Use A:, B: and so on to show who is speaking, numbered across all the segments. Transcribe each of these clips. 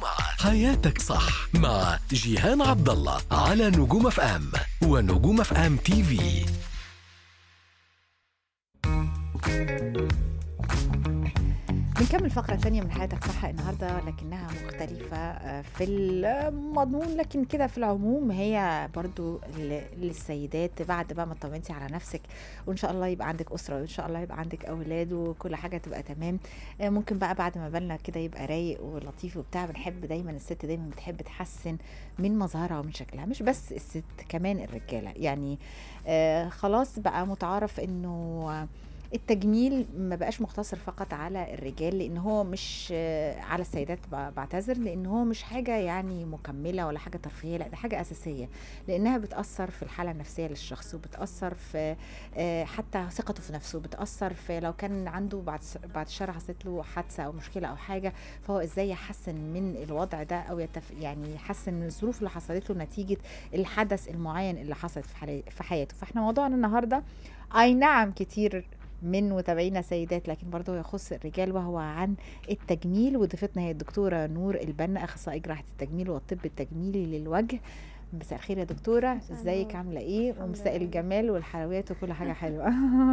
A: مع حياتك صح مع جيهان عبد الله على نجوم اف ام ونجوم اف ام تي في
B: بنكمل فقرة ثانية من حياتك صح النهاردة لكنها مختلفة آه، في المضمون لكن كده في العموم هي برضو ل- للسيدات بعد بقى ما طمنتي على نفسك وإن شاء الله يبقى عندك أسرة وإن شاء الله يبقى عندك أولاد وكل حاجة تبقى تمام آه، ممكن بقى بعد ما بالنا كده يبقى رايق ولطيف وبتاع بنحب دايما الست دايما بتحب تحسن من مظهرها ومن شكلها مش بس الست كمان الرجالة يعني آه خلاص بقى متعارف إنه آه، التجميل ما بقاش مقتصر فقط على الرجال لان هو مش آه، على السيدات ب- بعتذر لان هو مش حاجه يعني مكمله ولا حاجه ترفيهيه لا ده حاجه اساسيه لانها بتاثر في الحاله النفسيه للشخص وبتاثر في آه، حتى ثقته في نفسه بتاثر في لو كان عنده بعد بعد الشر حصلت له حادثه او مشكله او حاجه فهو ازاي يحسن من الوضع ده او يتف يعني يحسن من الظروف اللي حصلت له نتيجه الحدث المعين اللي حصلت في حالي- في حياته فاحنا موضوعنا النهارده اي نعم كتير من متابعينا سيدات لكن برضه يخص الرجال وهو عن التجميل وضيفتنا هي الدكتوره نور البنا اخصائي جراحه التجميل والطب التجميلي للوجه مساء الخير يا دكتوره ازيك
C: النور.
B: عامله ايه
C: الحمد
B: ومساء
C: لله.
B: الجمال والحلويات وكل حاجه حلوه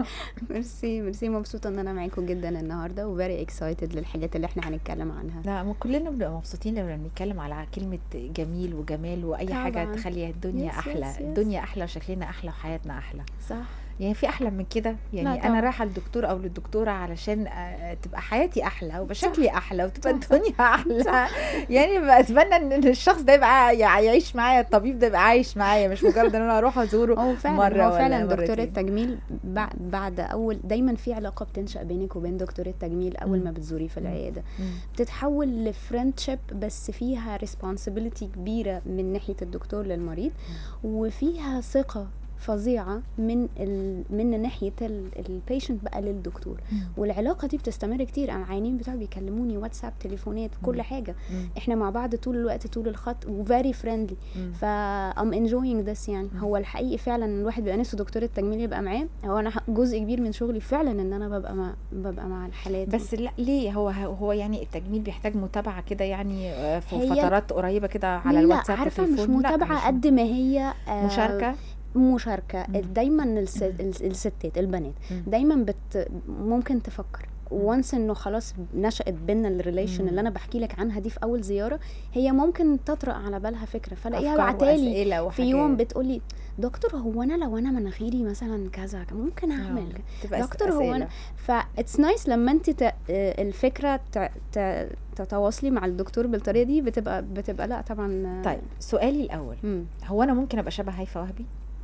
C: ميرسي ميرسي مبسوطة ان انا معاكم جدا النهاردة وفيري اكسايتد للحاجات اللي احنا هنتكلم عنها
B: لا ما كلنا بنبقى مبسوطين لما بنتكلم على كلمه جميل وجمال واي حاجه
C: طبعاً.
B: تخلي الدنيا
C: Yes,
B: احلى
C: yes, yes.
B: الدنيا احلى وشكلنا احلى وحياتنا احلى
C: صح
B: يعني في احلى من كده يعني
C: لا
B: انا
C: طبعاً.
B: رايحه للدكتور او للدكتوره علشان آه، تبقى حياتي احلى ويبقى شكلي احلى وتبقى
C: صح.
B: الدنيا احلى يعني بقى اتمنى ان الشخص ده يبقى يع- يعيش معايا الطبيب ده يبقى عايش معايا مش مجرد ان انا اروح ازوره
C: هو فعلا
B: مرة
C: هو
B: ولا
C: فعلا دكتور
B: مرتين.
C: التجميل بع- بعد اول دايما في علاقة بتنشأ بينك وبين دكتور التجميل اول
B: مم.
C: ما بتزوريه في
B: مم.
C: العيادة
B: مم.
C: بتتحول لفريندشيب بس فيها ريسبونسبيلتي كبيرة من ناحية الدكتور للمريض وفيها ثقة فظيعة من ال... من ناحية البيشنت بقى للدكتور
B: مم.
C: والعلاقة دي بتستمر كتير انا العيانين بتوعي بيكلموني واتساب تليفونات
B: مم.
C: كل حاجة
B: مم.
C: احنا مع بعض طول الوقت طول الخط وفيري فريندلي
B: مم.
C: ف I'm enjoying this يعني
B: مم.
C: هو الحقيقي فعلا الواحد بيبقى نفسه دكتور التجميل يبقى معاه هو انا ح- جزء كبير من شغلي فعلا ان انا ببقى مع ببقى مع الحالات دي.
B: بس لا ليه هو هو يعني التجميل بيحتاج متابعه كده يعني آه، في
C: هي-
B: فترات قريبه كده على
C: لا
B: الواتساب
C: عارفه مش
B: والتليفون؟ لا،
C: متابعه
B: مش
C: قد ما هي آه،
B: مشاركه
C: مشاركه
B: مم.
C: دايما الس- الس- الستات البنات
B: مم.
C: دايما بت ممكن تفكر وانس انه خلاص نشأت بينا الريليشن
B: مم.
C: اللي انا بحكي لك عنها دي في اول زياره هي ممكن تطرق على بالها فكره فلاقيها
B: أفكار
C: بعتالي
B: وأسئلة
C: في يوم
B: وحاجات.
C: بتقولي دكتور هو انا لو انا مناخيري مثلا كذا ممكن اعمل
B: آه، تبقى
C: دكتور هو
B: أسئلة.
C: أنا- فاتس نايس لما انت ت... آه، الفكره ت... ت... تتواصلي مع الدكتور بالطريقه دي بتبقى بتبقى لا طبعا آه،
B: طيب سؤالي الاول
C: مم.
B: هو انا ممكن ابقى شبه هيفا وهبي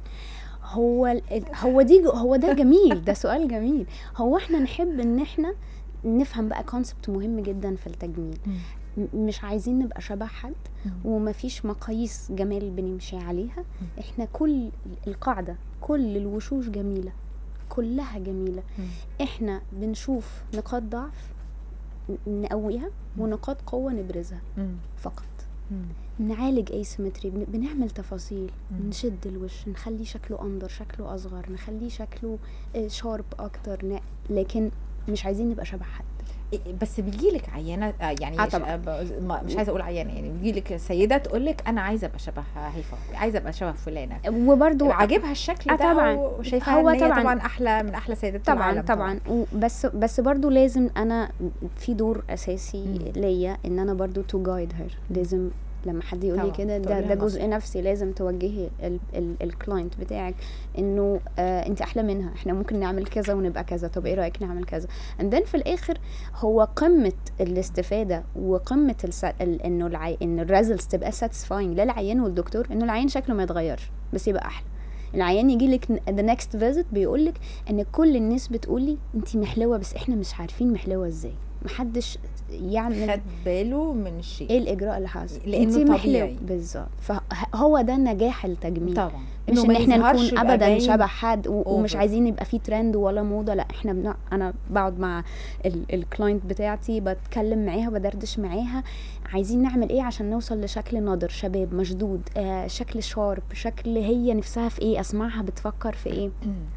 C: هو ال- ال- هو دي جو- هو ده جميل ده سؤال جميل هو احنا نحب ان احنا نفهم بقى كونسبت مهم جدا في التجميل م- مش عايزين نبقى شبه حد ومفيش مقاييس جمال بنمشي عليها احنا كل القاعده كل الوشوش جميله كلها جميله
B: مم.
C: احنا بنشوف نقاط ضعف ن- نقويها ونقاط قوه نبرزها
B: مم.
C: فقط
B: مم.
C: نعالج asymmetry بن- بنعمل تفاصيل
B: مم.
C: نشد الوش نخليه شكله اندر شكله اصغر نخليه شكله شارب اكتر ن- لكن مش عايزين نبقى شبه حد
B: إيه، بس بيجيلك عيانه آه، يعني
C: آه
B: ش-
C: طبعاً.
B: آه، ب- ما- مش عايزه اقول عيانه يعني بيجيلك سيده تقول لك انا عايزه ابقى شبه هيفا عايزه ابقى شبه فلانه
C: وبرده
B: عاجبها الشكل
C: آه
B: ده
C: طبعاً.
B: وشايفاها
C: هو
B: ان هي
C: طبعاً.
B: طبعا احلى من احلى سيدات
C: طبعا
B: العالم
C: طبعا و- بس بس برضو لازم انا في دور اساسي
B: مم.
C: ليا ان انا برضو تو جايد هير لازم لما حد يقول لي
B: طبعاً،
C: كده ده
B: تقولي
C: ده
B: لها
C: جزء نفسي لازم توجهي الكلاينت بتاعك انه آه انت احلى منها احنا ممكن نعمل كذا ونبقى كذا طب ايه رايك نعمل كذا and then في الاخر هو قمه الاستفاده وقمه الس... ال... انه العي... ان الريزلتس تبقى ساتيسفاينج للعيان والدكتور انه العيان شكله ما يتغيرش بس يبقى احلى العيان يجي لك ذا نيكست فيزيت بيقول لك ان كل الناس بتقول لي انت محلوه بس احنا مش عارفين محلوه ازاي محدش يعمل
B: خد باله من الشيء
C: ايه الاجراء اللي حصل
B: لأنه
C: انتي محلوة.
B: طبيعي.
C: بالظبط فهو ده نجاح التجميل
B: طبعا
C: مش
B: إنه
C: ان
B: ما
C: احنا
B: يظهرش
C: نكون
B: يبقى
C: ابدا
B: باين
C: شبه حد و- ومش
B: over.
C: عايزين يبقى في ترند ولا موضه لا احنا بنا انا بقعد مع الكلاينت بتاعتي بتكلم معاها بدردش معاها عايزين نعمل ايه عشان نوصل لشكل ناضر شباب مشدود آه شكل شارب شكل هي نفسها في ايه اسمعها بتفكر في ايه
B: مم.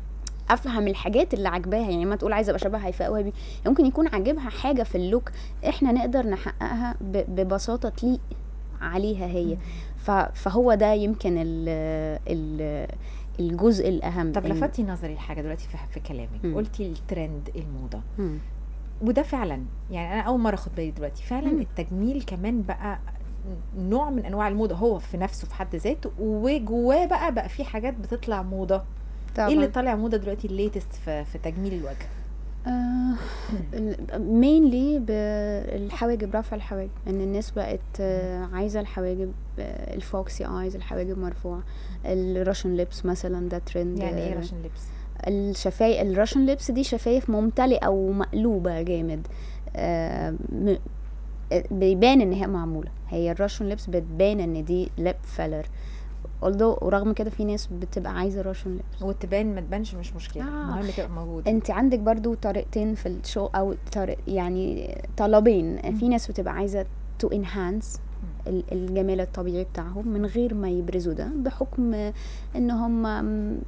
C: افهم الحاجات اللي عاجباها يعني ما تقول عايزه ابقى شبه هيفاء وهبي ممكن يكون عاجبها حاجه في اللوك احنا نقدر نحققها ب- ببساطه تليق عليها هي ف- فهو ده يمكن ال ال الجزء الاهم
B: طب
C: إن-
B: لفتي نظري لحاجه دلوقتي في, في كلامك
C: مم.
B: قلتي الترند الموضه
C: مم.
B: وده فعلا يعني انا اول مره اخد بالي دلوقتي فعلا
C: مم.
B: التجميل كمان بقى نوع من انواع الموضه هو في نفسه في حد ذاته وجواه بقى بقى في حاجات بتطلع موضه
C: طبعا
B: ايه اللي طالع موضه دلوقتي الليتست في, في تجميل الوجه
C: مينلي بالحواجب رفع الحواجب ان الناس بقت آه، عايزه الحواجب آه، الفوكسي ايز الحواجب مرفوعه الراشن ليبس مثلا ده ترند
B: يعني ايه
C: آه،
B: راشن لبس
C: الشفايف الراشن ليبس دي شفايف ممتلئه ومقلوبه جامد آه، م- آه، بيبان ان هي معموله هي الراشن ليبس بتبان ان دي ليب فيلر although ورغم كده في ناس بتبقى عايزه راشن ليبس
B: وتبان ما تبانش مش مشكله
C: آه.
B: المهم تبقى موجوده
C: انت عندك برضو طريقتين في الشو او طريق يعني طلبين
B: مم.
C: في ناس بتبقى عايزه تو انهانس الجمال الطبيعي بتاعهم من غير ما يبرزوا ده بحكم ان هم م-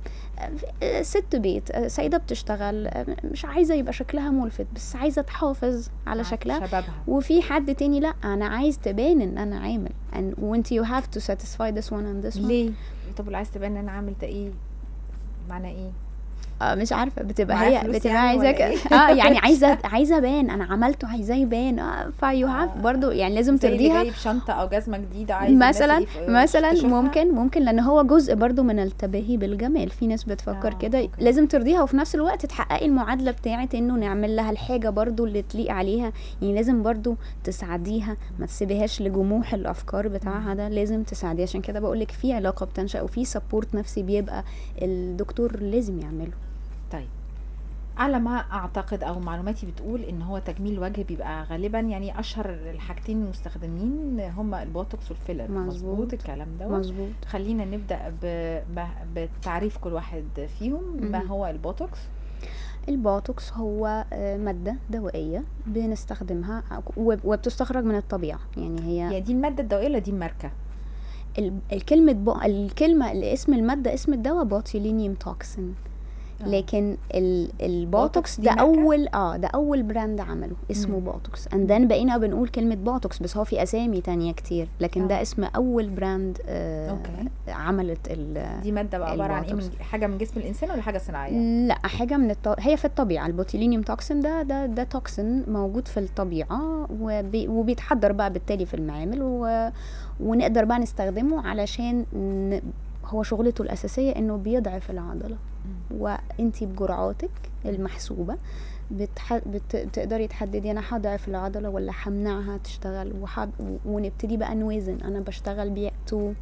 C: ست بيت سيدة بتشتغل مش عايزة يبقى شكلها ملفت بس عايزة تحافظ على شكلها
B: شبابها
C: وفي حد تاني لا انا عايز تبان ان انا عامل and وانت you have to satisfy this one and this one
B: ليه طب اللي عايز تبان ان انا عامل ده ايه معناه ايه
C: آه مش عارفه بتبقى
B: معايا
C: هي
B: فلوس
C: بتبقى
B: يعني
C: عايزه
B: ولا
C: ك...
B: إيه؟
C: اه يعني عايزه عايزه ابان انا عملته عايزاه يبان اه فيو هاف
B: آه.
C: برضو يعني لازم
B: زي اللي
C: ترضيها
B: جايب شنطه او جزمه جديده عايز الناس
C: مثلا
B: اللي في-
C: مثلا
B: تشوفها.
C: ممكن ممكن لان هو جزء برضو من التباهي بالجمال في ناس بتفكر
B: آه،
C: كده
B: أوكي.
C: لازم ترضيها وفي نفس الوقت تحققي المعادله بتاعه انه نعمل لها الحاجه برضو اللي تليق عليها يعني لازم برضو تساعديها ما تسيبيهاش لجموح الافكار بتاعها ده لازم تساعديها عشان كده بقول لك في علاقه بتنشا وفي سبورت نفسي بيبقى الدكتور لازم يعمله
B: طيب على ما اعتقد او معلوماتي بتقول ان هو تجميل الوجه بيبقى غالبا يعني اشهر الحاجتين المستخدمين هما البوتوكس والفيلر
C: مظبوط.
B: مظبوط الكلام ده
C: مظبوط
B: خلينا نبدا ب- ب- بتعريف كل واحد فيهم ما
C: مهم.
B: هو البوتوكس
C: البوتوكس هو آه، مادة دوائية بنستخدمها وب- وبتستخرج من الطبيعة يعني هي
B: يعني دي الماده الدوائيه ولا دي الماركه
C: ال- الكلمة بو الكلمة اللي اسم المادة اسم الدواء بوتيلينيوم توكسين
B: آه.
C: لكن ال- البوتوكس
B: دي
C: ده
B: ماركة؟
C: اول اه ده اول براند عمله اسمه
B: مم.
C: بوتوكس اند ذن بقينا بنقول كلمة بوتوكس بس هو في اسامي تانية كتير لكن
B: آه.
C: ده اسم اول براند آه
B: أوكي.
C: عملت ال
B: دي ماده بقى عباره عن ايه من
C: البوتوكس.
B: حاجه من جسم الانسان ولا حاجه صناعيه
C: لا حاجه من الط... هي في الطبيعه البوتيلينيوم توكسين ده ده ده توكسين موجود في الطبيعه وبي... وبيتحضر بقى بالتالي في المعامل و... ونقدر بقى نستخدمه علشان ن... هو شغلته الاساسيه انه بيضعف العضله وانتي بجرعاتك المحسوبه بتح... بت... بتقدري تحددي انا هضعف العضله ولا همنعها تشتغل وحد... ونبتدي بقى نوازن انا بشتغل بيه تو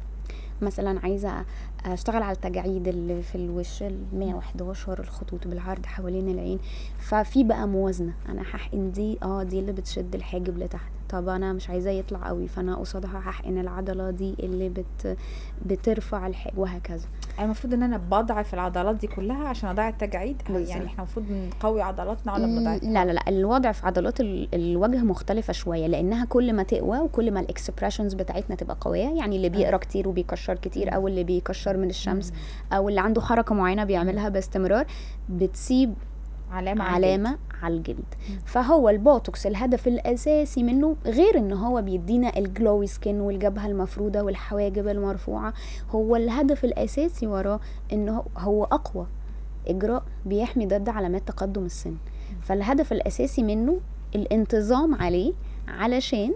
C: مثلا عايزه اشتغل على التجاعيد اللي في الوش ال 111 الخطوط بالعرض حوالين العين ففي بقى موازنه انا هحقن دي اه دي اللي بتشد الحاجب لتحت طب انا مش عايزاه يطلع قوي فانا قصادها هحقن العضله دي اللي بت بترفع الحاجب وهكذا
B: يعني المفروض ان انا بضعف العضلات دي كلها عشان اضيع التجاعيد
C: بالظبط.
B: يعني احنا المفروض نقوي عضلاتنا ولا بنضعف
C: لا لا لا الوضع في عضلات ال- الوجه مختلفة شوية لأنها كل ما تقوى وكل ما الاكسبريشنز بتاعتنا تبقى قوية يعني اللي بيقرا كتير وبيكشر كتير أو اللي بيكشر من الشمس أو اللي عنده حركة معينة بيعملها باستمرار بتسيب
B: علامه على الجلد.
C: علامة على الجلد فهو البوتوكس الهدف الأساسي منه غير إن هو بيدينا الجلوي سكين والجبهة المفرودة والحواجب المرفوعة هو الهدف الأساسي وراه إن هو- هو أقوى إجراء بيحمي ضد علامات تقدم السن فالهدف الأساسي منه الانتظام عليه علشان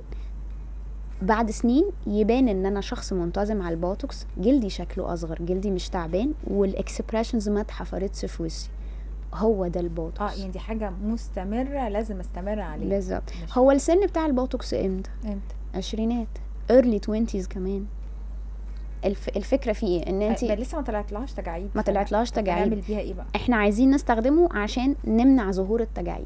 C: بعد سنين يبان ان انا شخص منتظم على البوتوكس جلدي شكله اصغر جلدي مش تعبان والاكسبريشنز ما اتحفرتش في وشي هو ده البوتوكس
B: اه يعني دي حاجه مستمره لازم استمر عليها
C: بالظبط
B: ماشي.
C: هو السن بتاع البوتوكس امتى
B: امتى
C: عشرينات early 20s كمان الف... الفكره في ايه ان انت
B: آه، لسه ما طلعتلهاش تجاعيد
C: ما طلعتلهاش تجاعيد
B: نعمل بيها ايه بقى
C: احنا عايزين نستخدمه عشان نمنع ظهور التجاعيد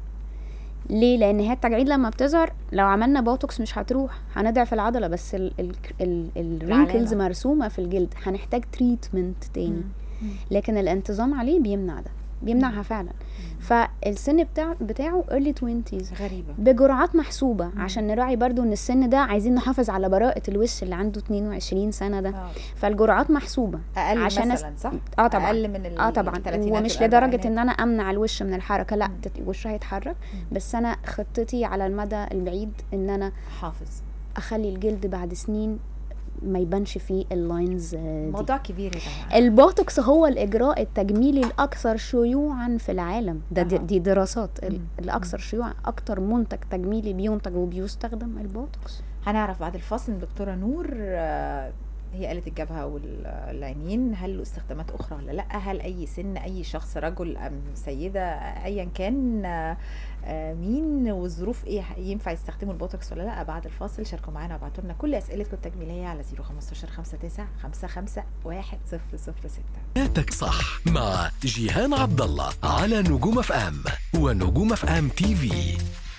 C: ليه لان هي التجاعيد لما بتظهر لو عملنا بوتوكس مش هتروح هنضعف العضله بس ال ال ال الرينكلز
B: العلامة.
C: مرسومه في الجلد هنحتاج تريتمنت تاني
B: مم. مم.
C: لكن الانتظام عليه بيمنع ده بيمنعها فعلا فالسن بتاع بتاعه early 20s
B: غريبه
C: بجرعات محسوبه
B: مم.
C: عشان نراعي برضو ان السن ده عايزين نحافظ على براءة الوش اللي عنده 22 سنة ده
B: آه.
C: فالجرعات محسوبة
B: اقل
C: عشان
B: مثلا صح
C: اه طبعا
B: اقل من ال-
C: اه طبعا
B: التلاتينات
C: ومش لدرجة
B: والأربعينات.
C: ان انا امنع الوش من الحركة لا
B: مم.
C: تت- وشه هيتحرك
B: مم.
C: بس انا خطتي على المدى البعيد ان انا
B: حافظ
C: اخلي الجلد بعد سنين ما يبانش فيه اللاينز آه، دي
B: موضوع كبير يا جماعه
C: البوتوكس هو الاجراء التجميلي الاكثر شيوعا في العالم ده دي,
B: أها.
C: دي دراسات ال-
B: مم.
C: الاكثر شيوعا اكتر منتج تجميلي بينتج وبيستخدم البوتوكس
B: هنعرف بعد الفاصل من دكتوره نور آه، هي قالت الجبهه والعينين هل له استخدامات اخرى ولا لا هل اي سن اي شخص رجل ام سيده ايا كان آه، آه، مين والظروف ايه ينفع يستخدموا البوتوكس ولا لا بعد الفاصل شاركوا معانا وابعتوا لنا كل اسئلتكم التجميليه على 015 59 55 1006
A: حياتك صح مع جيهان عبد الله على نجوم اف ام ونجوم اف ام تي في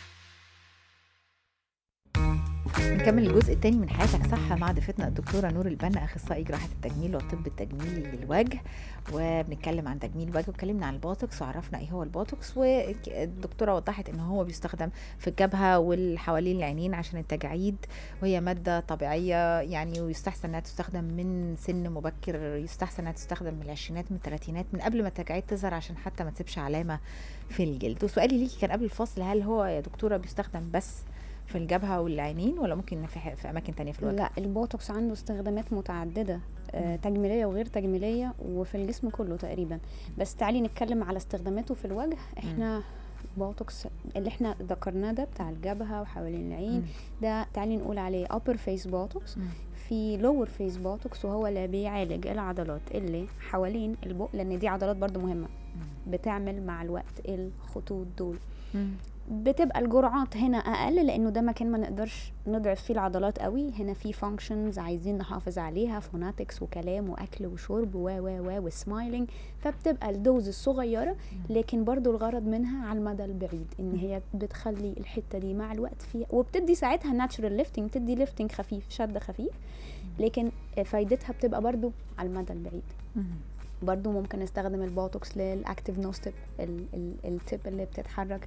B: نكمل الجزء الثاني من حياتك صح مع ضيفتنا الدكتوره نور البنا اخصائي جراحه التجميل والطب التجميلي للوجه وبنتكلم عن تجميل الوجه واتكلمنا عن البوتوكس وعرفنا ايه هو البوتوكس والدكتوره وضحت ان هو بيستخدم في الجبهه والحوالين العينين عشان التجاعيد وهي ماده طبيعيه يعني ويستحسن انها تستخدم من سن مبكر يستحسن انها تستخدم من العشرينات من الثلاثينات من قبل ما التجاعيد تظهر عشان حتى ما تسيبش علامه في الجلد وسؤالي ليكي كان قبل الفاصل هل هو يا دكتوره بيستخدم بس في الجبهه والعينين ولا ممكن في, ح- في اماكن تانية في الوجه
C: لا البوتوكس عنده استخدامات متعددة آه، تجميلية وغير تجميلية وفي الجسم كله تقريبا بس تعالي نتكلم على استخداماته في الوجه احنا بوتوكس اللي احنا ذكرناه ده بتاع الجبهة وحوالين العين
B: مم.
C: ده تعالي نقول عليه upper face botox
B: مم.
C: في lower face botox وهو اللي بيعالج العضلات اللي حوالين البق لان دي عضلات برضو مهمة بتعمل مع الوقت الخطوط دول
B: مم.
C: بتبقى الجرعات هنا اقل لانه ده مكان ما نقدرش نضعف فيه العضلات قوي هنا في فانكشنز عايزين نحافظ عليها فوناتكس وكلام واكل وشرب و و و وسمايلينج فبتبقى الدوز الصغيره لكن برضو الغرض منها على المدى البعيد ان هي بتخلي الحته دي مع الوقت فيها وبتدي ساعتها ناتشرال ليفتنج بتدي ليفتنج خفيف شد خفيف لكن فايدتها بتبقى برضو على المدى البعيد
B: مم.
C: برضو ممكن نستخدم البوتوكس للاكتيف نو ستيب التيب اللي بتتحرك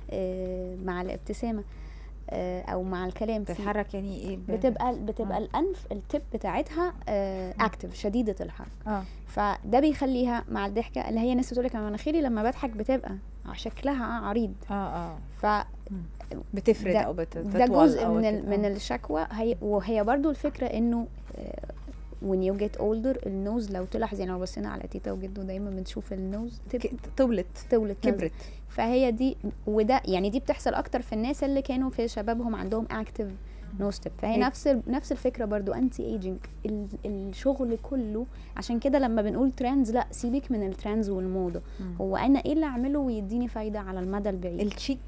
C: آه، مع الابتسامه آه، او مع الكلام في-
B: بتتحرك يعني ايه ب-
C: بتبقى بتبقى
B: آه.
C: الانف التب بتاعتها اكتف شديده الحركه
B: اه
C: فده بيخليها مع الضحكه اللي هي ناس بتقول لك انا مناخيري لما بضحك بتبقى شكلها عريض
B: اه اه
C: فده
B: بتفرد
C: ده-
B: او بتطول
C: جزء
B: أو
C: من
B: كده.
C: ال- من
B: آه.
C: الشكوى هي وهي برضو الفكره انه آه، when you get older النوز لو تلاحظ يعني لو بصينا على تيتا وجدو دايما بنشوف النوز تب-
B: ك- طولت
C: تولت نازلة.
B: كبرت
C: فهي دي وده يعني دي بتحصل اكتر في الناس اللي كانوا في شبابهم عندهم اكتف نو ستيب فهي
B: هي-
C: نفس ال- نفس الفكره برضو انتي ايجينج الشغل كله عشان كده لما بنقول ترندز لا سيبك من الترندز والموضه
B: مم.
C: هو انا ايه اللي اعمله ويديني فايده على المدى البعيد
B: التشيك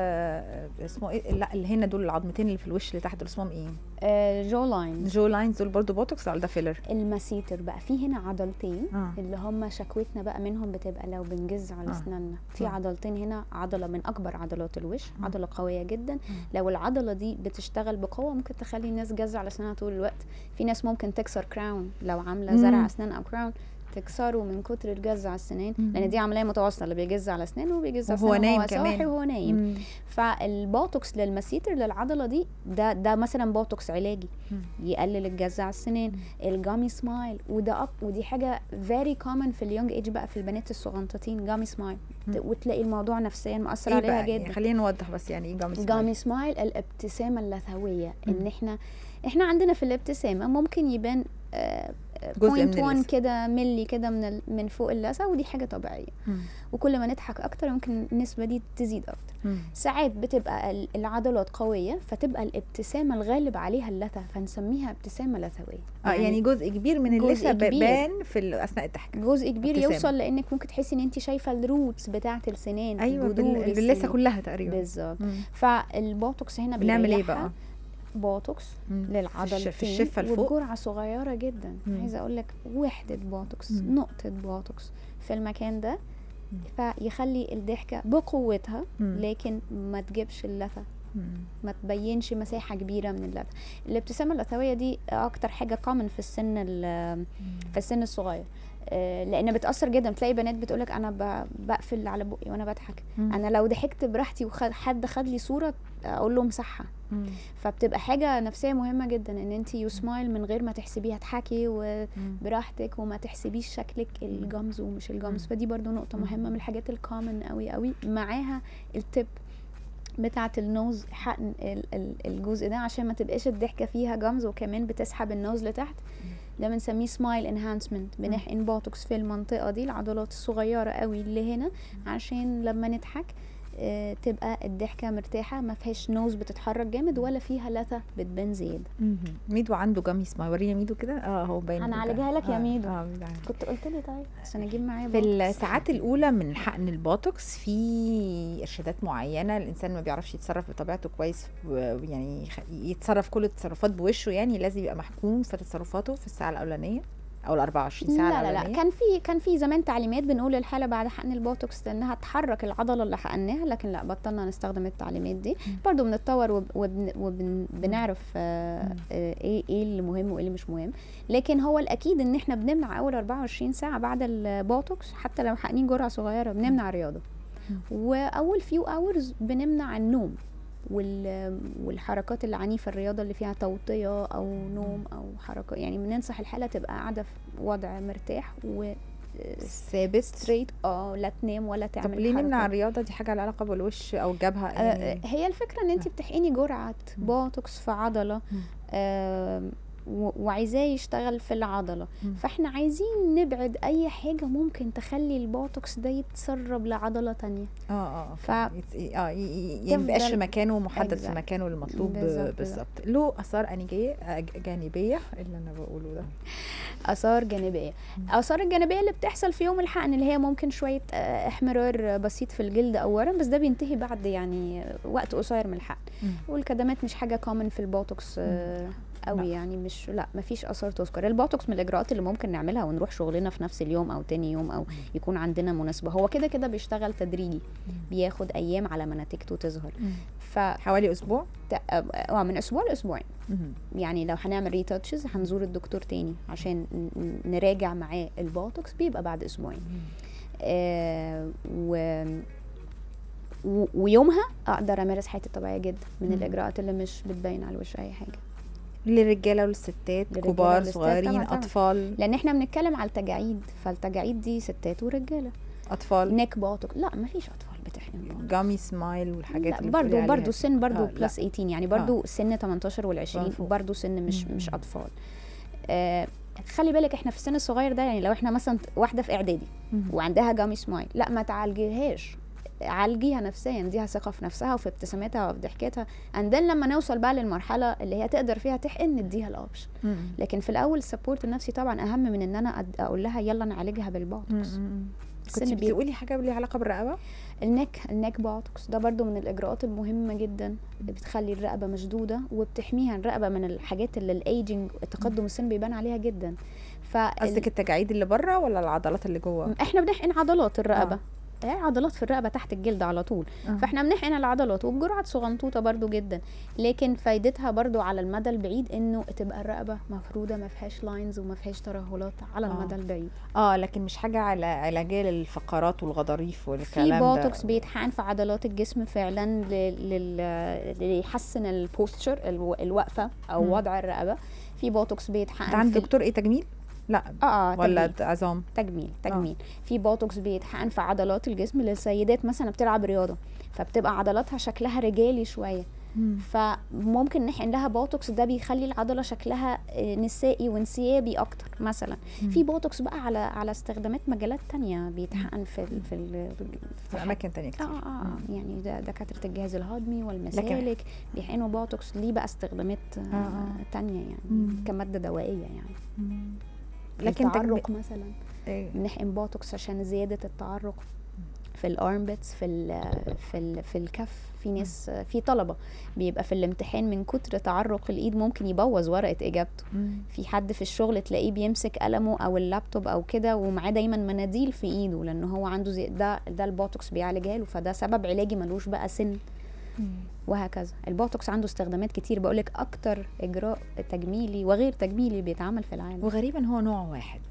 B: آه، اسمه ايه لا اللي هنا دول العظمتين اللي في الوش اللي تحت دول اسمهم ايه
C: آه جو لاينز
B: جو لاينز دول برضو بوتوكس ولا ده فيلر
C: المسيتر بقى في هنا عضلتين
B: اه
C: اللي هم شكوتنا بقى منهم بتبقى لو بنجز على
B: آه.
C: اسناننا في
B: آه.
C: عضلتين هنا عضله من اكبر عضلات الوش
B: مم.
C: عضله قويه جدا لو العضله دي بتشتغل بقوه ممكن تخلي الناس جز على اسنانها طول الوقت في ناس ممكن تكسر كراون لو عامله
B: مم.
C: زرع اسنان او كراون تكسره من كتر الجز على السنان
B: مم.
C: لان دي عمليه متواصله اللي بيجز على اسنانه وبيجز على
B: وهو
C: اسنانه
B: نايم
C: وهو
B: كمان.
C: صاحي وهو نايم
B: مم.
C: فالبوتوكس للمسيتر للعضله دي ده ده مثلا بوتوكس علاجي
B: مم.
C: يقلل الجز على السنان الجامي سمايل وده أك... ودي حاجه فيري كومن في اليونج ايج بقى في البنات الصغنطتين جامي سمايل
B: مم.
C: وتلاقي الموضوع نفسيا مؤثر
B: ايه
C: عليها
B: بقى يعني
C: جدا
B: خلينا نوضح بس يعني ايه جامي سمايل
C: جامي سمايل الابتسامه اللثويه
B: مم.
C: ان احنا احنا عندنا في الابتسامه ممكن يبان آه، آه،
B: جزء من
C: 0.1
B: اللثة.
C: كده ملي كده من ال- من فوق اللثه ودي حاجه طبيعيه
B: مم.
C: وكل ما نضحك اكتر ممكن النسبه دي تزيد اكتر
B: مم.
C: ساعات بتبقى ال- العضلات قويه فتبقى الابتسامه الغالب عليها اللثه فنسميها ابتسامه لثويه
B: اه يعني جزء كبير من
C: جزء
B: اللثه ب-
C: كبير.
B: بان في ال- اثناء الضحك
C: جزء كبير
B: ابتسامة.
C: يوصل لانك ممكن تحسي ان انت شايفه الروتس بتاعه السنان
B: ايوه
C: جذور
B: بال- باللثه
C: السنان.
B: كلها تقريبا
C: بالظبط
B: مم.
C: فالبوتوكس هنا
B: بنعمل ايه
C: بيريحها.
B: بقى
C: بوتوكس
B: مم. في
C: للعضلتين
B: الش- في الشفه لفوق
C: وبجرعه صغيره جدا
B: مم.
C: عايزه اقول لك وحده بوتوكس
B: مم.
C: نقطه بوتوكس في المكان ده
B: مم.
C: فيخلي الضحكه بقوتها
B: مم.
C: لكن ما تجيبش اللثه
B: مم.
C: ما تبينش مساحه كبيره من اللثه الابتسامه اللثويه دي اكتر حاجه كومن في السن ال- في السن الصغير آه، لان بتاثر جدا بتلاقي بنات بتقولك انا ب- بقفل على بقي وانا بضحك
B: مم.
C: انا لو ضحكت براحتي وحد خد لي صوره اقول له امسحها
B: مم.
C: فبتبقى حاجه نفسيه مهمه جدا ان انت يو سمايل من غير ما تحسبيها تضحكي
B: مم.
C: وبراحتك وما تحسبيش شكلك الجمز ومش الجمز
B: مم.
C: فدي برضو نقطه
B: مم.
C: مهمه من الحاجات الكومن قوي قوي معاها التب بتاعه النوز حقن ال- ال- الجزء ده عشان ما تبقاش الضحكه فيها جمز وكمان بتسحب النوز لتحت ده بنسميه سمايل انهانسمنت بنحقن بوتوكس في المنطقه دي العضلات الصغيره قوي اللي هنا عشان لما نضحك آه، تبقى الضحكه مرتاحه ما فيهاش نوز بتتحرك جامد ولا فيها لثه بتبان زياده
B: مهم. ميدو عنده جمي اسمها وريني ميدو كده اه هو باين
C: هنعالجها لك يا
B: آه،
C: ميدو.
B: اه ميدو عالج.
C: كنت قلت لي طيب عشان اجيب معايا
B: في
C: بوتوكس.
B: الساعات الاولى من حقن البوتوكس في ارشادات معينه الانسان ما بيعرفش يتصرف بطبيعته كويس و- يعني يخ- يتصرف كل التصرفات بوشه يعني لازم يبقى محكوم في تصرفاته في الساعه الاولانيه او ال 24 ساعه
C: لا لا لا
B: الأولانية.
C: كان في كان في زمان تعليمات بنقول للحاله بعد حقن البوتوكس انها تحرك العضله اللي حقناها لكن لا بطلنا نستخدم التعليمات دي
B: مم.
C: برضو بنتطور وب- وبن وبن بنعرف آه
B: مم.
C: آه ايه ايه اللي مهم وايه اللي مش مهم لكن هو الاكيد ان احنا بنمنع اول 24 ساعه بعد البوتوكس حتى لو حقنين جرعه صغيره بنمنع الرياضه
B: مم.
C: واول فيو اورز بنمنع النوم وال- والحركات العنيفه الرياضه اللي فيها توطيه او نوم او حركه يعني بننصح الحاله تبقى قاعده في وضع مرتاح و
B: ثابت
C: ستريت اه لا تنام ولا تعمل
B: طب ليه نمنع
C: حركة.
B: الرياضه دي حاجه لها علاقه بالوش او الجبهه
C: آه،
B: يعني
C: هي الفكره ان انت بتحقني جرعه
B: مم.
C: بوتوكس في عضله
B: مم.
C: آم، و- وعايزاه يشتغل في العضله
B: مم.
C: فاحنا عايزين نبعد اي حاجه ممكن تخلي البوتوكس ده يتسرب لعضله تانية
B: اه اه
C: ف-
B: يت- اه ي- ي- ي- ميبقاش
C: تفضل-
B: مكانه محدد في
C: Exactly.
B: مكانه المطلوب
C: بالظبط،
B: بالظبط له اثار انيجيه آه، جانبيه اللي انا بقوله ده
C: اثار جانبيه اثار الجانبيه اللي بتحصل في يوم الحقن اللي هي ممكن شويه آه، احمرار بسيط في الجلد اولا بس ده بينتهي بعد يعني وقت قصير من الحقن
B: مم.
C: والكدمات مش حاجه كومن في البوتوكس آه، قوي
B: لا.
C: يعني مش لا مفيش اثار تذكر البوتوكس من الاجراءات اللي ممكن نعملها ونروح شغلنا في نفس اليوم او تاني يوم او يكون عندنا مناسبه هو كده كده بيشتغل تدريجي بياخد ايام على ما نتيجته تظهر ف
B: حوالي اسبوع
C: اه من اسبوع لاسبوعين
B: مهم.
C: يعني لو هنعمل ريتاتشز هنزور الدكتور تاني عشان ن- ن- نراجع معاه البوتوكس بيبقى بعد اسبوعين آه و و- ويومها اقدر امارس حياتي الطبيعيه جدا من
B: مم.
C: الاجراءات اللي مش بتبين على الوش اي حاجه
B: للرجاله وللستات
C: للرجالة
B: كبار
C: والستات
B: صغيرين
C: طبعاً، طبعاً.
B: اطفال
C: لان احنا بنتكلم على التجاعيد فالتجاعيد دي ستات ورجاله
B: اطفال
C: نيك بوتوكس لا مفيش اطفال بتحقن بوتوكس
B: جامي سمايل والحاجات
C: لا
B: اللي
C: برضو
B: بتقولي
C: برضو
B: عليها
C: سن برضو
B: آه، لا.
C: بلس 18 يعني برضو سن 18 وال 20
B: فوق.
C: برضو سن مش
B: مم.
C: مش اطفال آه خلي بالك احنا في السن الصغير ده يعني لو احنا مثلا واحده في اعدادي
B: مم.
C: وعندها جامي سمايل لا ما تعالجيهاش عالجيها نفسيا اديها ثقه في نفسها وفي ابتسامتها وفي ضحكتها اندن لما نوصل بقى للمرحله اللي هي تقدر فيها تحقن نديها الاوبشن
B: مم.
C: لكن في الاول السبورت النفسي طبعا اهم من ان انا أد- اقول لها يلا نعالجها
B: مم.
C: بالبوتوكس
B: مم.
C: السن
B: كنت
C: بيبقى-
B: بتقولي حاجه ليها علاقه بالرقبه
C: النك النك بوتوكس ده برضو من الاجراءات المهمه جدا اللي بتخلي الرقبه مشدوده وبتحميها الرقبه من الحاجات اللي الايجنج التقدم السن بيبان عليها جدا ف
B: قصدك التجاعيد اللي بره ولا العضلات اللي جوه
C: احنا بنحقن عضلات الرقبه آه. عضلات في الرقبه تحت الجلد على طول
B: آه.
C: فاحنا بنحقن العضلات وبجرعه صغنطوطه برضو جدا لكن فايدتها برضو على المدى البعيد انه تبقى الرقبه مفروده ما فيهاش لاينز وما فيهاش ترهلات على
B: آه.
C: المدى البعيد
B: اه لكن مش حاجه على علاجيه للفقرات والغضاريف
C: في
B: والكلام ده
C: بوتوكس بيتحقن في عضلات الجسم فعلا ل- لل- ليحسن البوستشر الو- الوقفه او
B: مم.
C: وضع الرقبه في بوتوكس بيتحقن
B: ده عند
C: في ال-
B: دكتور ايه تجميل لا
C: اه اه
B: ولا
C: تجميل.
B: عظام
C: تجميل تجميل في بوتوكس بيتحقن في عضلات الجسم للسيدات مثلا بتلعب رياضه فبتبقى عضلاتها شكلها رجالي شويه فممكن نحقن لها بوتوكس ده بيخلي العضله شكلها آه، نسائي وانسيابي اكتر مثلا
B: مم.
C: في بوتوكس بقى على على استخدامات مجالات تانية بيتحقن في ال في ال
B: في اماكن تانية
C: اه
B: كتير
C: اه آه،
B: مم.
C: يعني ده دكاتره الجهاز الهضمي والمسالك بيحقنوا بوتوكس ليه بقى استخدامات آه
B: آه.
C: تانية يعني
B: مم.
C: كماده دوائيه يعني
B: مم. لكن تجميل
C: التعرق مثلا
B: إيه.
C: بنحقن بوتوكس عشان زياده التعرق في الارمبتس في ال في ال في الكف في ناس في طلبه بيبقى في الامتحان من كتر تعرق الايد ممكن يبوظ ورقه اجابته
B: مم.
C: في حد في الشغل تلاقيه بيمسك قلمه او اللابتوب او كده ومعاه دايما مناديل في ايده لان هو عنده زي ده ده البوتوكس بيعالجها له فده سبب علاجي ملوش بقى سن
B: مم.
C: وهكذا البوتوكس عنده استخدامات كتير بقولك اكتر اجراء تجميلي وغير تجميلي بيتعمل في العالم
B: وغريبا هو نوع واحد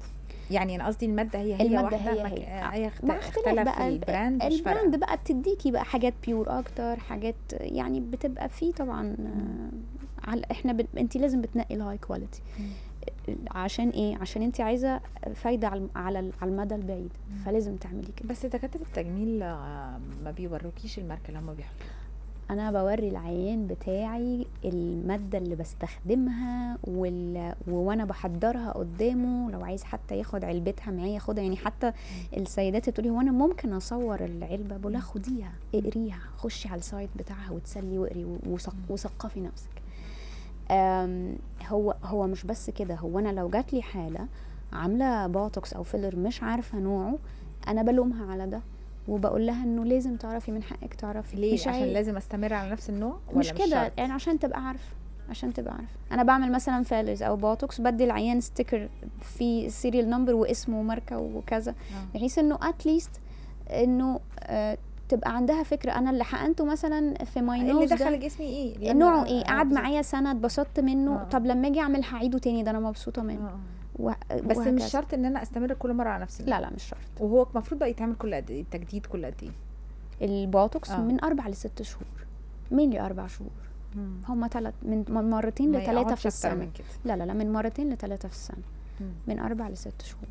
B: يعني انا قصدي الماده هي هي
C: المادة
B: واحده
C: هي
B: ما ك-
C: هي.
B: آه، هي اخت-
C: مع اختلاف
B: اختلف
C: بقى ال-
B: البراند مش فارقه
C: البراند بقى بتديكي بقى حاجات بيور اكتر حاجات يعني بتبقى فيه طبعا آه، على احنا ب... انت لازم بتنقي الهاي كواليتي عشان ايه عشان انت عايزه فايده على على على المدى البعيد
B: مم.
C: فلازم تعملي كده
B: بس دكاتره التجميل آه، ما بيوروكيش الماركه اللي هم بيحطوها
C: انا بوري العيان بتاعي الماده اللي بستخدمها وال... وانا بحضرها قدامه لو عايز حتى ياخد علبتها معايا ياخدها يعني حتى السيدات تقولي هو انا ممكن اصور العلبه بقول لها خديها اقريها خشي على السايت بتاعها وتسلي واقري وثق- وثقفي نفسك أم، هو هو مش بس كده هو انا لو جات لي حاله عامله بوتوكس او فيلر مش عارفه نوعه انا بلومها على ده وبقول لها انه لازم تعرفي من حقك تعرفي
B: ليه
C: مش
B: عشان
C: عيب.
B: لازم استمر على نفس النوع ولا
C: مش كده
B: شرط؟
C: يعني عشان تبقى عارفه عشان تبقى عارفه انا بعمل مثلا فيلرز او بوتوكس بدي العيان ستيكر في سيريال نمبر واسمه وماركه وكذا
B: آه.
C: بحيث انه اتليست انه آه تبقى عندها فكره انا اللي حقنته مثلا في ماي
B: اللي
C: نوز
B: دخل
C: ده
B: جسمي ايه اللي
C: نوعه
B: أنا-
C: ايه
B: آه،
C: قعد
B: بالظبط.
C: معايا سنه اتبسطت منه
B: آه.
C: طب لما اجي اعمل هعيده تاني ده انا مبسوطه منه
B: آه.
C: و...
B: بس
C: وهكذا.
B: مش شرط ان انا استمر كل مره على نفس النوع.
C: لا لا مش شرط
B: وهو المفروض بقى يتعمل كل قد ايه التجديد كل قد ايه
C: البوتوكس
B: آه.
C: من اربع لست شهور مين لي اربع شهور هما ثلاث من من مرتين
B: ما
C: لثلاثه
B: يقعدش
C: في
B: أكتر
C: السنه
B: من كده
C: لا لا لا من مرتين لثلاثه في السنه
B: مم.
C: من اربع لست شهور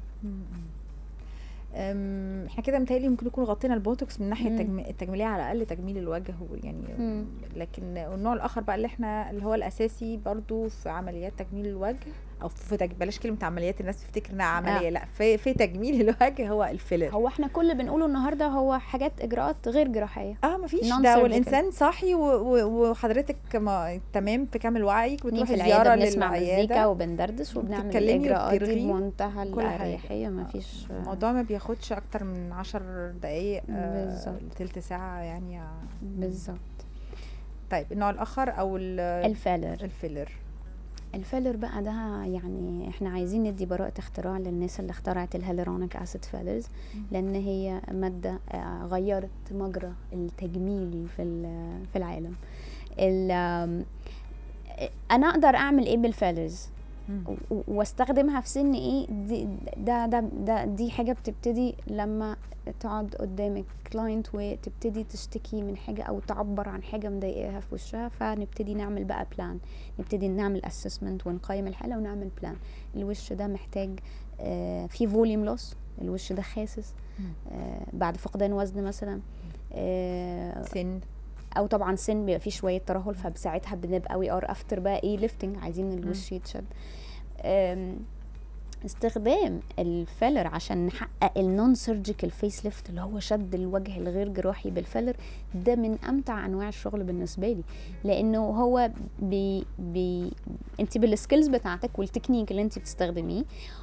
B: أم، احنا كده متهيألي ممكن نكون غطينا البوتوكس من ناحيه
C: مم.
B: التجم... التجميليه على الاقل تجميل الوجه يعني
C: مم.
B: لكن النوع الاخر بقى اللي احنا اللي هو الاساسي برضو في عمليات تجميل الوجه او في تج... بلاش كلمه عمليات الناس تفتكر انها عمليه
C: آه.
B: لا في في تجميل الوجه هو الفيلر
C: هو احنا كل اللي بنقوله النهارده هو حاجات اجراءات غير جراحيه
B: اه مفيش
C: Non
B: ده
C: surgical.
B: والانسان صاحي و... و... وحضرتك ما... تمام في كامل وعيك
C: بنيجي
B: بتروحي
C: في
B: زياره
C: العياده بنسمع مزيكا
B: للعياده
C: وبندردش وبنعمل
B: وبتتكلمي
C: الاجراءات دي
B: وبترغي
C: بمنتهى
B: كل حاجة.
C: الاريحيه ما فيش
B: الموضوع ما بياخدش اكتر من عشر دقايق آه
C: بالظبط.
B: لتلت ساعه يعني
C: بالظبط
B: طيب النوع الاخر او ال-
C: الفيلر
B: الفيلر
C: الفيلر بقى ده يعني احنا عايزين ندي براءة اختراع للناس اللي اخترعت الهيلورونيك اسيد فيلرز لان هي مادة آه، غيرت مجرى التجميل في ال- في العالم ال- آم، انا اقدر اعمل ايه بالفيلرز و- واستخدمها في سن ايه دي ده ده ده دي حاجه بتبتدي لما تقعد قدامك كلاينت وتبتدي تشتكي من حاجه او تعبر عن حاجه مضايقاها في وشها فنبتدي نعمل بقى بلان نبتدي نعمل اسسمنت ونقيم الحاله ونعمل بلان الوش ده محتاج آه في فوليوم لوس الوش ده خاسس
B: مم.
C: آه بعد فقدان وزن مثلا آه
B: سن
C: او طبعا سن بيبقى فيه شويه ترهل فبساعتها بنبقى وي ار افتر بقى ايه ليفتنج عايزين الوش يتشد أم، استخدام الفيلر عشان نحقق النون سيرجيكال فيس ليفت اللي هو شد الوجه الغير جراحي بالفيلر ده من امتع انواع الشغل بالنسبه لي لانه هو بي بي انت بالسكيلز بتاعتك والتكنيك اللي انت بتستخدميه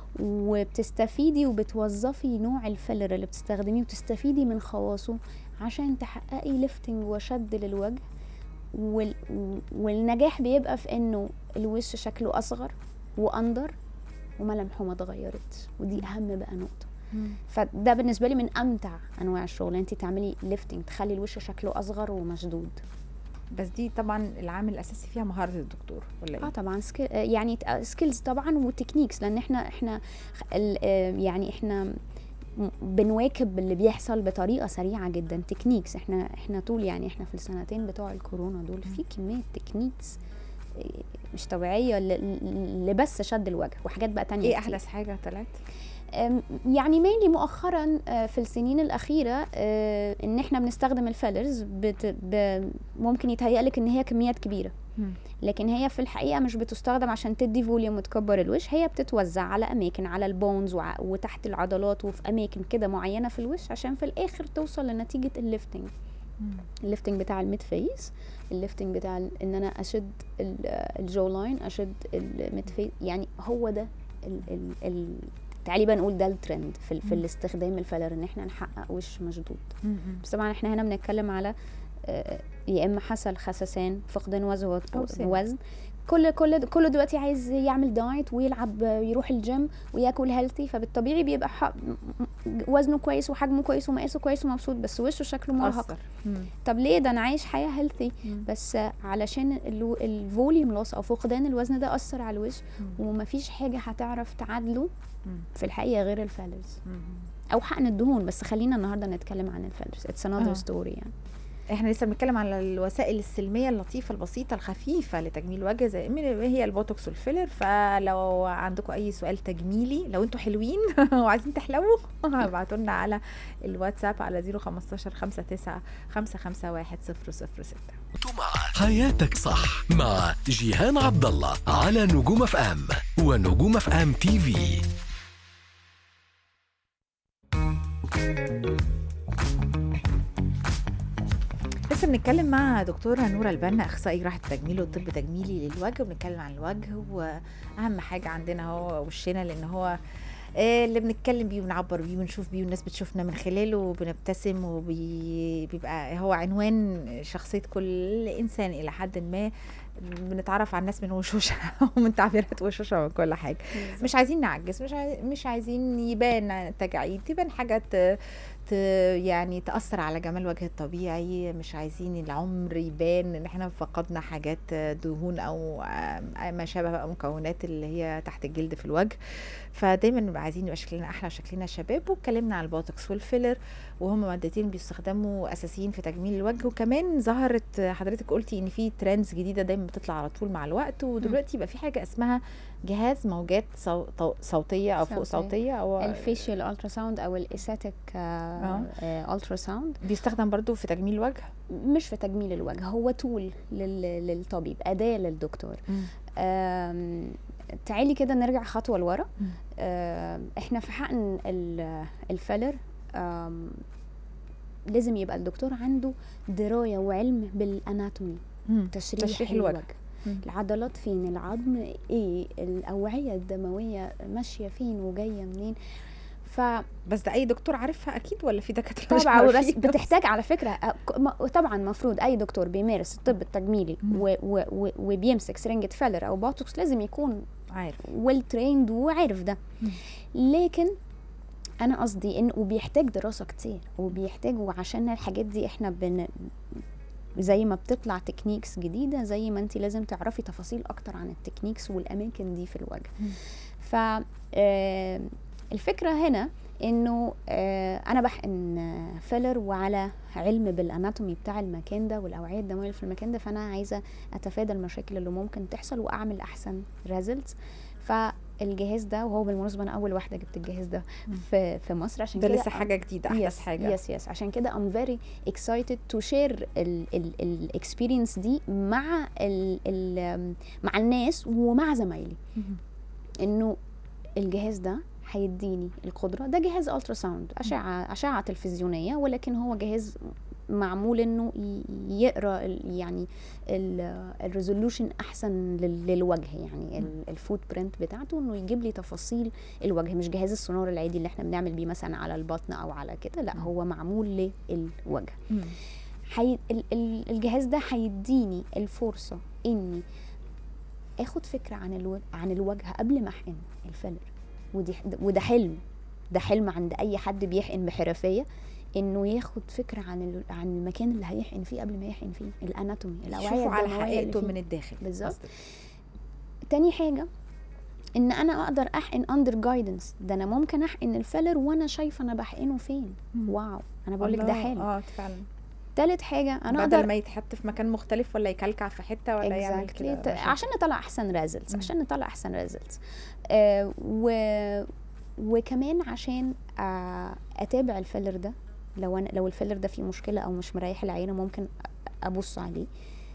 C: وبتستفيدي وبتوظفي نوع الفيلر اللي بتستخدميه وتستفيدي من خواصه عشان تحققي ليفتنج وشد للوجه وال... والنجاح بيبقى في انه الوش شكله اصغر واندر وملامحه ما اتغيرتش ودي اهم بقى نقطه فده بالنسبه لي من امتع انواع الشغل انت تعملي ليفتنج تخلي الوش شكله اصغر ومشدود
B: بس دي طبعا العامل الاساسي فيها مهاره الدكتور ولا
C: اه
B: ايه
C: طبعا سكيل يعني سكيلز طبعا وتكنيكس لان احنا احنا خ- ال- آه، يعني احنا م- بنواكب اللي بيحصل بطريقه سريعه جدا تكنيكس احنا احنا طول يعني احنا في السنتين بتوع الكورونا دول في كميه تكنيكس آه، مش طبيعيه ل- ل- لبس شد الوجه وحاجات بقى تانية
B: ايه
C: كتير.
B: احدث حاجه طلعت
C: أم، يعني مينلي مؤخرا آه، في السنين الاخيره آه، ان احنا بنستخدم الفيلرز بت ب ممكن يتهيألك ان هي كميات كبيره لكن هي في الحقيقه مش بتستخدم عشان تدي فوليوم وتكبر الوش هي بتتوزع على اماكن على البونز وع- وتحت العضلات وفي اماكن كده معينه في الوش عشان في الاخر توصل لنتيجه الليفتنج الليفتنج بتاع الميد فيس الليفتنج بتاع ال- ان انا اشد ال- الجو لاين اشد الميد فيس يعني هو ده ال ال ال تعالي بقى نقول ده الترند في, ال- في
B: مم.
C: الاستخدام الفيلر ان احنا نحقق وش مشدود بس طبعا احنا هنا بنتكلم على آه، يا اما حصل خسسان فقدان وزن
B: أو سن.
C: وزن كل كل كله دلوقتي عايز يعمل دايت ويلعب يروح الجيم وياكل هيلثي فبالطبيعي بيبقى ح- وزنه كويس وحجمه كويس ومقاسه كويس ومبسوط بس وشه شكله مرهق
B: أثر. مم.
C: طب ليه ده انا عايش حياه هيلثي
B: مم.
C: بس علشان الفوليوم لوس او فقدان الوزن ده اثر على الوش
B: مم.
C: ومفيش حاجه هتعرف تعادله
B: مم.
C: في الحقيقه غير الفالرز
B: مم.
C: او حقن الدهون بس خلينا النهارده نتكلم عن الفالرز اتس
B: آه.
C: انذر ستوري يعني
B: احنا لسه بنتكلم على الوسائل السلميه اللطيفه البسيطه الخفيفه لتجميل الوجه زي من هي البوتوكس والفيلر فلو عندكم اي سؤال تجميلي لو انتوا حلوين وعايزين تحلووا ابعتوا لنا على الواتساب على 015 59 551 006
A: مع حياتك صح مع جيهان عبد الله على نجوم اف ام ونجوم اف ام تي في
B: لسه بنتكلم مع دكتورة نورة البنا اخصائي جراحة تجميل وطب تجميلي للوجه وبنتكلم عن الوجه واهم حاجة عندنا هو وشنا لان هو آه، اللي بنتكلم بيه ونعبر بيه ونشوف بيه والناس بتشوفنا من خلاله وبنبتسم وبيبقى هو عنوان شخصية كل إنسان إلى حد ما بنتعرف على الناس من وشوشها ومن تعبيرات وشوشها ومن كل حاجة مش عايزين نعجز مش عايز مش عايزين يبان تجاعيد تبان حاجة ت... ت... يعني تأثر على جمال وجه الطبيعي مش عايزين العمر يبان ان احنا فقدنا حاجات دهون او آه، ما شابه بقى مكونات اللي هي تحت الجلد في الوجه فدايما نبقى عايزين يبقى شكلنا احلى وشكلنا شباب واتكلمنا عن البوتوكس والفيلر وهم مادتين بيستخدموا اساسيين في تجميل الوجه وكمان ظهرت حضرتك قلتي ان في ترندز جديده دايما بتطلع على طول مع الوقت ودلوقتي يبقى في حاجه اسمها جهاز موجات صو... طو- صوتيه او فوق
C: صوتية.
B: صوتيه او
C: الفيشيال الترا ساوند او الايستاتيك الترا ساوند
B: بيستخدم برضو في تجميل الوجه
C: مش في تجميل الوجه هو تول لل- للطبيب اداه للدكتور آم، تعالي كده نرجع خطوه لورا
B: مم.
C: آم، احنا في حقن ال- الفيلر آم، لازم يبقى الدكتور عنده درايه وعلم بالاناتومي
B: مم.
C: تشريح,
B: تشريح الوجه. مم.
C: العضلات فين العظم ايه الاوعيه الدمويه ماشيه فين وجايه منين ف
B: بس ده اي دكتور عارفها اكيد ولا في دكاتره مش
C: طبعا بس
B: عارفين؟
C: بتحتاج على فكره أ- ك- م- طبعا مفروض اي دكتور بيمارس الطب التجميلي
B: مم.
C: و- و- و- وبيمسك سرنجه فيلر او بوتوكس لازم يكون
B: عارف
C: ويل تريند وعارف ده
B: مم.
C: لكن انا قصدي ان وبيحتاج دراسه كتير وبيحتاج وعشان الحاجات دي احنا بن زي ما بتطلع تكنيكس جديده زي ما انت لازم تعرفي تفاصيل اكتر عن التكنيكس والاماكن دي في الوجه
B: مم.
C: ف آه، الفكره هنا انه آه، انا بحقن آه، فيلر وعلى علم بالاناتومي بتاع المكان ده والاوعيه الدمويه اللي في المكان ده فانا عايزه اتفادى المشاكل اللي ممكن تحصل واعمل احسن ريزلتس فالجهاز ده وهو بالمناسبه انا اول واحده جبت الجهاز ده
B: مم.
C: في في مصر عشان
B: ده
C: كده
B: لسه حاجه جديده احدث حاجه
C: يس يس عشان كده I'm very excited to share الاكسبيرينس دي مع ال ال مع الناس ومع زمايلي
B: مم.
C: انه الجهاز ده هيديني القدره ده جهاز الترا ساوند اشعه اشعه تلفزيونيه ولكن هو جهاز معمول انه ي- يقرا ال- يعني الريزولوشن احسن لل- للوجه يعني ال- الفوت برنت بتاعته انه يجيب لي تفاصيل الوجه مش جهاز السونار العادي اللي احنا بنعمل بيه مثلا على البطن او على كده لا هو معمول للوجه
B: مم.
C: حي... ال- ال- الجهاز ده هيديني الفرصه اني اخد فكره عن الو... عن الوجه قبل ما احقن الفيلر ودي وده حلم ده حلم عند اي حد بيحقن بحرفيه انه ياخد فكره عن ال... عن المكان اللي هيحقن فيه قبل ما يحقن فيه الاناتومي الاوعيه
B: شوفوا على
C: الدموية اللي
B: حقيقته
C: فيه.
B: من الداخل
C: بالظبط.
B: قصدك.
C: تاني حاجه ان انا اقدر احقن اندر جايدنس ده انا ممكن احقن الفيلر وانا شايفه انا بحقنه فين
B: مم.
C: واو انا بقول لك ده
B: الله،
C: حلم
B: اه فعلا
C: تالت حاجه انا
B: بدل
C: اقدر
B: ما يتحط في مكان مختلف ولا يكلكع في حته ولا يعمل
C: exactly.
B: كده
C: ت-
B: مش-
C: عشان نطلع احسن ريزلتس
B: مم.
C: عشان نطلع احسن ريزلتس آه و وكمان عشان آه اتابع الفيلر ده لو انا لو الفيلر ده فيه مشكله او مش مريح العين ممكن ابص عليه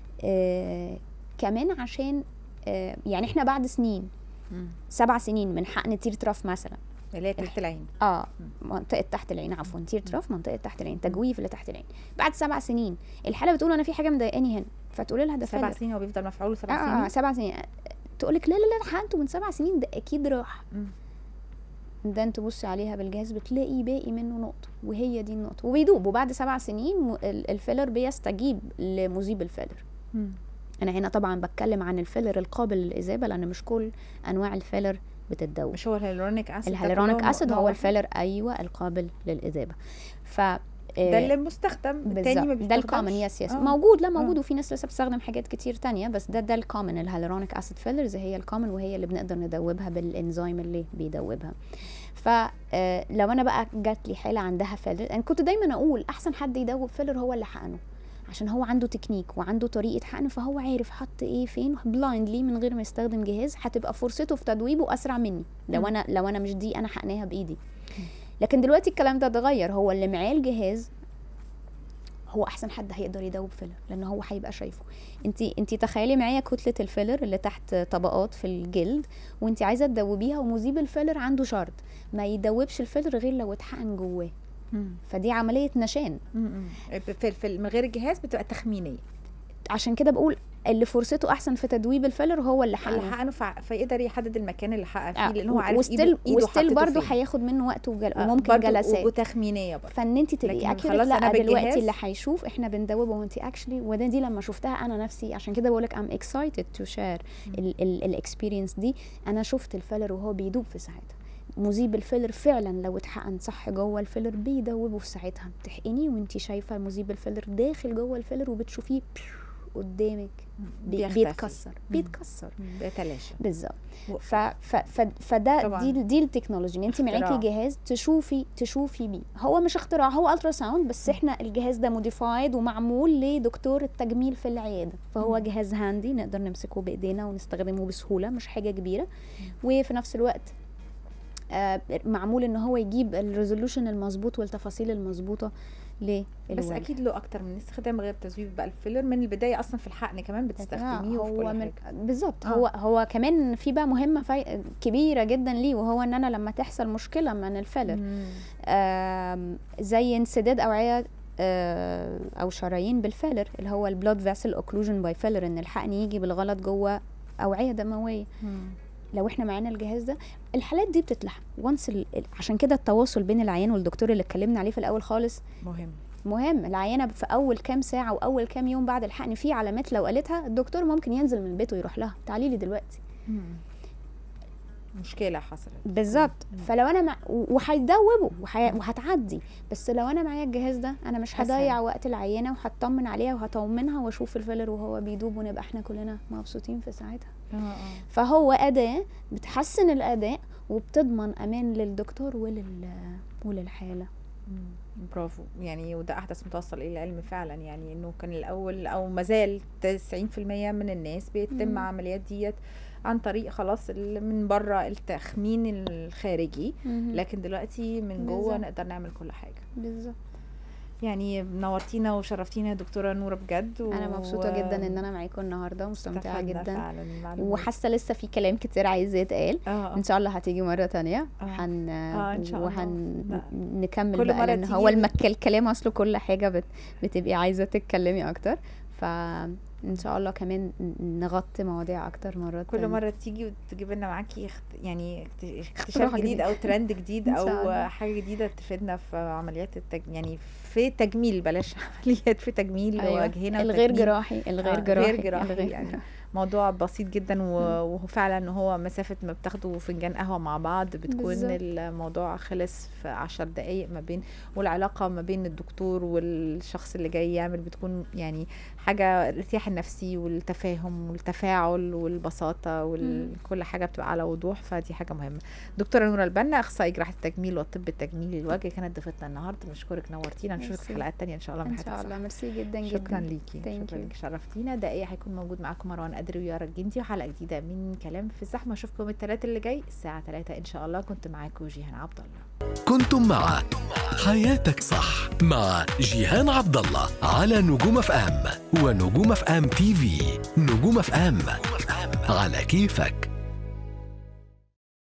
C: آه كمان عشان آه يعني احنا بعد سنين
B: مم.
C: سبع سنين من حقن تير تراف مثلا
B: اللي هي تحت العين
C: اه منطقه تحت العين عفوا تير تراف منطقه تحت العين تجويف اللي تحت العين بعد سبع سنين الحاله بتقول انا في حاجه مضايقاني هنا فتقولي لها ده
B: سبع
C: فيلر
B: سنين هو بيفضل مفعول سبع
C: اه اه
B: سنين
C: سبع سنين تقول لك لا لا لا حقنته من سبع سنين ده اكيد راح
B: مم.
C: ده انت تبصي عليها بالجهاز بتلاقي باقي منه نقطه وهي دي النقطه وبيدوب وبعد سبع سنين م- ال- الفيلر بيستجيب لمذيب الفيلر
B: مم.
C: انا هنا طبعا بتكلم عن الفيلر القابل للاذابه لان مش كل انواع الفيلر بتتدوب
B: مش هو الهيلورونيك اسيد ده
C: الهيلورونيك
B: كلهم
C: اسيد
B: نوع
C: هو
B: واحد؟
C: الفيلر ايوه القابل للاذابه ف
B: ده اللي مستخدم التاني ما
C: بالظبط ده الكومن
B: بيستخدمش.
C: يس يس
B: آه.
C: موجود لا موجود
B: آه.
C: وفي ناس لسه بتستخدم حاجات كتير تانية بس ده ده الكومن الهيلورونيك اسيد فيلرز هي الكومن وهي اللي بنقدر ندوبها بالانزيم اللي بيدوبها فلو انا بقى جات لي حاله عندها فيلر انا كنت دايما اقول احسن حد يدوب فيلر هو اللي حقنه عشان هو عنده تكنيك وعنده طريقه حقن فهو عارف حط ايه فين بلايندلي من غير ما يستخدم جهاز هتبقى فرصته في تدويبه اسرع مني لو
B: مم.
C: انا لو انا مش دي انا حقناها بايدي لكن دلوقتي الكلام ده اتغير هو اللي معاه الجهاز هو احسن حد هيقدر يدوب فيلر لان هو هيبقى شايفه انت انت تخيلي معايا كتله الفيلر اللي تحت طبقات في الجلد وانت عايزه تدوبيها ومذيب الفيلر عنده شرط ما يدوبش الفيلر غير لو اتحقن جواه
B: مم.
C: فدي عمليه نشان
B: مم. في في من غير الجهاز بتبقى تخمينيه
C: عشان كده بقول اللي فرصته احسن في تدويب الفيلر هو اللي
B: اللي
C: حقنه
B: حقنه فع- فيقدر يحدد المكان اللي حقن فيه
C: آه،
B: لان هو عارف
C: وستيل
B: ايده ايده
C: وستيل
B: حطته
C: برضه
B: فين.
C: هياخد منه وقت وجل...
B: آه،
C: وممكن
B: برضه
C: جلسات
B: وتخمينيه برضه
C: فان انت
B: لكن
C: تبقي اكيد
B: خلاص أنا
C: لا دلوقتي
B: بالجهاز.
C: اللي هيشوف احنا بندوبه وانت اكشلي وده دي لما شفتها انا نفسي عشان كده بقول لك ام اكسايتد تو شير الاكسبيرينس دي انا شفت الفيلر وهو بيدوب في ساعتها مذيب الفيلر فعلا لو اتحقن صح جوه الفيلر بيدوبه في ساعتها بتحقني وانت شايفه مذيب الفيلر داخل جوه الفيلر وبتشوفيه قدامك بي-
B: بيختفي.
C: بيتكسر بيتكسر
B: بيتلاشى
C: بالظبط
B: و-
C: ف ف ف فده
B: طبعاً.
C: دي دي التكنولوجي ان انت معاكي
B: اختراع.
C: جهاز تشوفي تشوفي بيه هو مش اختراع هو الترا ساوند بس احنا الجهاز ده موديفايد ومعمول لدكتور التجميل في العياده فهو
B: مم.
C: جهاز هاندي نقدر نمسكه بايدينا ونستخدمه بسهوله مش حاجه كبيره وفي نفس الوقت آه معمول ان هو يجيب الريزولوشن المظبوط والتفاصيل المظبوطه للولد
B: بس اكيد له اكتر من استخدام غير تزويب بقى الفيلر من البدايه اصلا في الحقن كمان بتستخدميه وفي كل
C: هو من
B: حاجه
C: بالظبط
B: آه.
C: هو هو كمان في بقى مهمه في كبيره جدا ليه وهو ان انا لما تحصل مشكله من الفيلر
B: مم.
C: آم، زي انسداد اوعيه آه، او شرايين بالفيلر اللي هو البلود فيسل اوكلوجن باي فيلر ان الحقن يجي بالغلط جوه اوعيه دمويه
B: مم.
C: لو احنا معانا الجهاز ده الحالات دي بتتلحق وانس عشان كده التواصل بين العيان والدكتور اللي اتكلمنا عليه في الاول خالص
B: مهم
C: مهم العيانه في اول كام ساعه واول كام يوم بعد الحقن في علامات لو قالتها الدكتور ممكن ينزل من البيت ويروح لها تعالي لي دلوقتي
B: مم. مشكله حصلت
C: بالظبط
B: مم.
C: فلو انا مع... وهيدوبوا وحي... وهتعدي بس لو انا معايا الجهاز ده انا مش
B: أسهل.
C: هضيع وقت العيانه وهطمن عليها وهطمنها واشوف الفيلر وهو بيدوب ونبقى احنا كلنا مبسوطين في ساعتها
B: اه اه
C: فهو اداه بتحسن الاداء وبتضمن امان للدكتور ولل وللحاله
B: مم. برافو يعني وده احدث متوصل الى العلم فعلا يعني انه كان الاول او مازال 90% من الناس بيتم
C: مم.
B: عمليات ديت عن طريق خلاص ال- من بره التخمين الخارجي لكن دلوقتي من جوه
C: بالظبط.
B: نقدر نعمل كل حاجه
C: بالظبط
B: يعني نورتينا وشرفتينا يا دكتوره نوره بجد و...
C: انا مبسوطه جدا ان انا معاكم النهارده مستمتعه
B: استفدنا
C: جدا
B: فعلا المعلومات.
C: وحاسه لسه في كلام كتير عايز يتقال
B: اه
C: ان شاء الله هتيجي مره تانية
B: آه.
C: هن
B: آه، إن شاء الله.
C: وهن
B: لا.
C: نكمل
B: كل
C: بقى
B: مرة
C: لان
B: تيجي
C: هو
B: بت-
C: المك... الكلام اصله كل حاجه بت... بتبقي عايزه تتكلمي اكتر فان شاء الله كمان ن- نغطي مواضيع اكتر مرات
B: كل
C: تانية.
B: مره تيجي وتجيب لنا معاكي اخت... يعني اخت- اكتشاف
C: اختراع
B: جديد
C: جديد.
B: او ترند جديد
C: إن شاء
B: او
C: الله.
B: حاجه جديده تفيدنا في عمليات التج... يعني في تجميل بلاش عمليات في تجميل
C: أيوة.
B: واجهنه
C: الغير
B: وتجميل.
C: جراحي الغير
B: آه،
C: جراحي
B: غير جراحي
C: الغير
B: يعني
C: جراحي.
B: موضوع بسيط جدا و- وهو فعلا هو مسافة ما بتاخدوا فنجان قهوة مع بعض بتكون
C: بالظبط.
B: الموضوع خلص في عشر دقايق ما بين والعلاقة ما بين الدكتور والشخص اللي جاي يعمل بتكون يعني حاجة الارتياح النفسي والتفاهم والتفاعل والبساطة وكل حاجة بتبقى على وضوح فدي حاجة مهمة دكتورة نورة البنا أخصائي جراحة التجميل والطب التجميلي للوجه كانت ضيفتنا النهاردة نشكرك نورتينا نشوفك في
C: ميرسي.
B: حلقات تانية إن شاء الله من
C: ان
B: حياتك
C: شاء
B: صح.
C: الله ميرسي جدا
B: شكرا
C: جدا
B: ليكي
C: Thank
B: شكرا
C: you.
B: ليكي شرفتينا دقيقة هيكون موجود معاكم مروان قدري ويارا الجندي وحلقة جديدة من كلام في الزحمة اشوفكم الثلاث اللي جاي الساعة 3 ان شاء الله كنت معاكم جيهان عبد الله
A: كنتم مع حياتك صح مع جيهان عبد الله على نجوم اف ام ونجوم اف ام تي في نجوم اف ام على كيفك